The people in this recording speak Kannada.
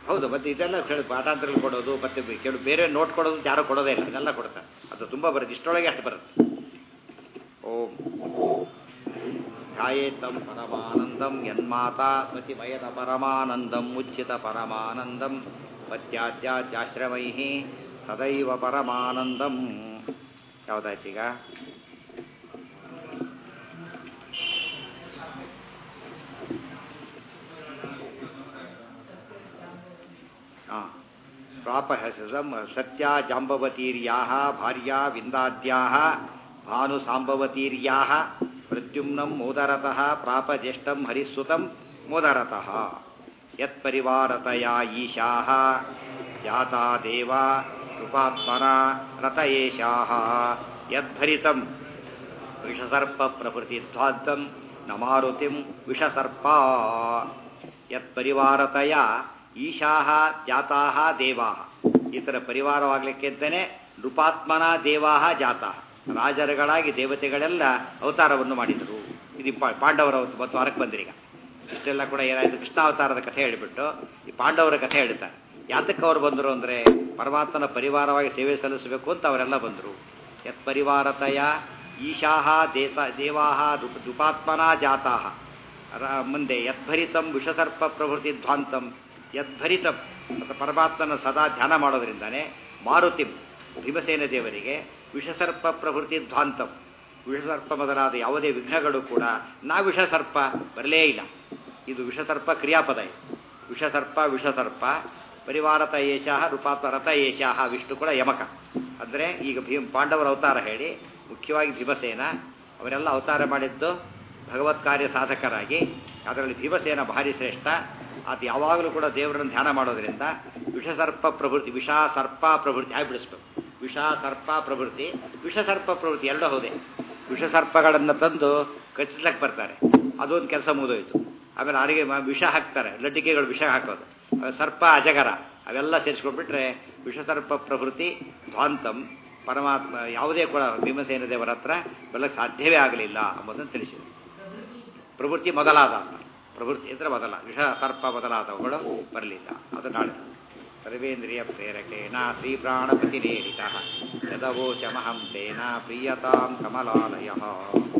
ಹೌದು ಮತ್ತೆ ಇದೆಲ್ಲ ಕೇಳಿ ಪಾಠಾಂತರಗಳು ಕೊಡೋದು ಮತ್ತೆ ಕೇಳು ಬೇರೆ ನೋಟ್ ಕೊಡೋದು ಯಾರು ಕೊಡೋದೇ ಇಲ್ಲ ಇದೆಲ್ಲ ಕೊಡ್ತಾರೆ ಅದು ತುಂಬ ಬರುತ್ತೆ ಇಷ್ಟೊಳಗೆ ಅಷ್ಟು ಬರುತ್ತೆ ಓಂ ಧ್ಯಾಯೇತಂ ಪರಮಾನಂದಂ ಯನ್ಮಾತಾ ಮತಿಮಯದ ಪರಮಾನಂದಂ ಉಚ್ಚಿತ ಪರಮಾನಂದಂ ಪತ್ಯಾದ್ಯಾಶ್ರಮೈ ಸದೈವ ಪರಮಾನಂದಂ ಯಾವುದಾಯ್ತೀಗ ಹಾಂ ಪ್ರಾಪಹಸಂ ಸತ್ಯ ಜಾಂಬವತೀರ್ಯಾಹ ಭಾರ್ಯಾ ವಿಂದಾದ್ಯಾಹ ಭಾನು ಸಾಂಬವತೀರ್ಯಾಹ ಪ್ರದ್ಯುಮ್ನಂ ಮೋದರತಃ ಪ್ರಾಪ ಜ್ಯೇಷ್ಠಂ ಹರಿಸುತಂ ಮೋದರತಃ ಯತ್ಪರಿವಾರತಯಾ ಈಶಾಹ ಜಾತಾ ದೇವ ಕೃಪಾತ್ಮನ ರತ ಏಷಾಹ ಯದ್ಭರಿತಂ ವಿಷಸರ್ಪ ಪ್ರಭೃತಿಧ್ವಾಂತಂ ನ ಮಾರುತಿಂ ವಿಷಸರ್ಪ ಯತ್ಪರಿವಾರತಯ ಈಶಾಹ ಜಾತಾಹ ದೇವಾಹ ಇತರ ಪರಿವಾರವಾಗಲಿಕ್ಕೆ ಅಂತಲೇ ನೃಪಾತ್ಮನ ದೇವಾಹ ಜಾತಾಹ ರಾಜರುಗಳಾಗಿ ದೇವತೆಗಳೆಲ್ಲ ಅವತಾರವನ್ನು ಮಾಡಿದರು ಇದು ಪಾ- ಪಾಂಡವರ ಅವತ್ತು ಮತ್ತು ವಾರಕ್ಕೆ ಬಂದಿರೀಗ ಇಷ್ಟೆಲ್ಲ ಕೂಡ ಏನಾಯಿತು ಕೃಷ್ಣಾವತಾರದ ಕಥೆ ಹೇಳಿಬಿಟ್ಟು ಈ ಪಾಂಡವರ ಕಥೆ ಹೇಳ್ತಾರೆ ಯಾತಕ್ಕೆ ಅವರು ಬಂದರು ಅಂದರೆ ಪರಮಾತ್ಮನ ಪರಿವಾರವಾಗಿ ಸೇವೆ ಸಲ್ಲಿಸಬೇಕು ಅಂತ ಅವರೆಲ್ಲ ಬಂದರು ಯತ್ ಪರಿವಾರತಯ ಈಶಾಹ ದೇತ ದೇವಾಹ ದುಪ್- ದುಪಾತ್ಮನಾ ಜಾತಾಹ ರ- ಮುಂದೆ ಯದ್ಭರಿತಂ ವಿಷಸರ್ಪ ಪ್ರಭೃತಿ ಧ್ವಾಂತಂ ಯದ್ಭರಿತಂ ಮತ್ತು ಪರಮಾತ್ಮನ ಸದಾ ಧ್ಯಾನ ಮಾಡೋದ್ರಿಂದಾನೆ ಮಾರುತಿಂ ಭೀಮಸೇನ ದೇವರಿಗೆ ವಿಷಸರ್ಪ ಪ್ರಭೃತಿ ಧ್ವಾಂತಂ ವಿಷಸರ್ಪ ಮೊದಲಾದ ಯಾವುದೇ ವಿಘ್ನಗಳು ಕೂಡ ನಾ ವಿಷಸರ್ಪ ಬರಲೇ ಇಲ್ಲ ಇದು ವಿಷಸರ್ಪ ಕ್ರಿಯಾಪದ ಇದು ವಿಷಸರ್ಪ ವಿಷಸರ್ಪ ಪರಿವಾರತ ಏಷಾಹ ರೂಪಾತ್ಮ ರಥ ಏಷಾಹ ವಿಷ್ಣು ಕೂಡ ಯಮಕ ಅಂದರೆ ಈಗ ಭೀಮ್ ಪಾಂಡವರ ಅವತಾರ ಹೇಳಿ ಮುಖ್ಯವಾಗಿ ಭೀಮಸೇನ ಅವರೆಲ್ಲ ಅವತಾರ ಮಾಡಿದ್ದು ಭಗವತ್ ಕಾರ್ಯ ಸಾಧಕರಾಗಿ ಅದರಲ್ಲಿ ಭೀಮಸೇನ ಭಾರಿ ಶ್ರೇಷ್ಠ ಅದು ಯಾವಾಗಲೂ ಕೂಡ ದೇವರನ್ನು ಧ್ಯಾನ ಮಾಡೋದ್ರಿಂದ ವಿಷಸರ್ಪ ಪ್ರಭೃತಿ ವಿಷ ಸರ್ಪ ಪ್ರಭೃತಿ ಆಗಿ ಬಿಡಿಸ್ಬೇಕು ವಿಷ ಸರ್ಪ ಪ್ರಭೃತಿ ವಿಷಸರ್ಪ ಪ್ರಭೃತಿ ಎರಡೂ ಹೌದೇ ವಿಷಸರ್ಪಗಳನ್ನು ತಂದು ಕಚ್ಚಿಸ್ಲಕ್ಕೆ ಬರ್ತಾರೆ ಅದೊಂದು ಕೆಲಸ ಮುಗಿದೋಯ್ತು ಆಮೇಲೆ ಆರಿಗೆ ಮ- ವಿಷ ಹಾಕ್ತಾರೆ ಲಡ್ಡಿಕೆಗಳು ವಿಷ ಹಾಕೋದು ಆಮೇಲೆ ಸರ್ಪ ಅಜಗರ ಅವೆಲ್ಲ ಸೇರಿಸ್ಕೊಂಡ್ಬಿಟ್ರೆ ವಿಷಸರ್ಪ ಪ್ರಭೃತಿ ಧ್ವಾಂತಂ ಪರಮಾತ್ಮ ಯಾವುದೇ ಕೂಡ ಭೀಮಸೇನ ದೇವರ ಹತ್ರ ಬೆಲ್ಲಕ್ಕೆ ಸಾಧ್ಯವೇ ಆಗಲಿಲ್ಲ ಎಂಬುದನ್ನು ತಿಳಿಸಿದೆ ಪ್ರವೃತ್ತಿ ಮೊದಲಾದ ಅಂತ ಪ್ರವೃತ್ತಿ ಅಂದರೆ ಮೊದಲ ವಿಷ ಸರ್ಪ ಮೊದಲಾದವುಗಳು ಬರಲಿಲ್ಲ ಅದು ನಾಳೆ ಸರ್ವೇಂದ್ರಿಯ ಪ್ರೇರಕೇಣ ಶ್ರೀ ಪ್ರಾಣಪತಿನೇರಿತ ಯದವೋಚಮಹಂ ತೇನ ಪ್ರೀಯತಾಂ ಕಮಲಾಲಯ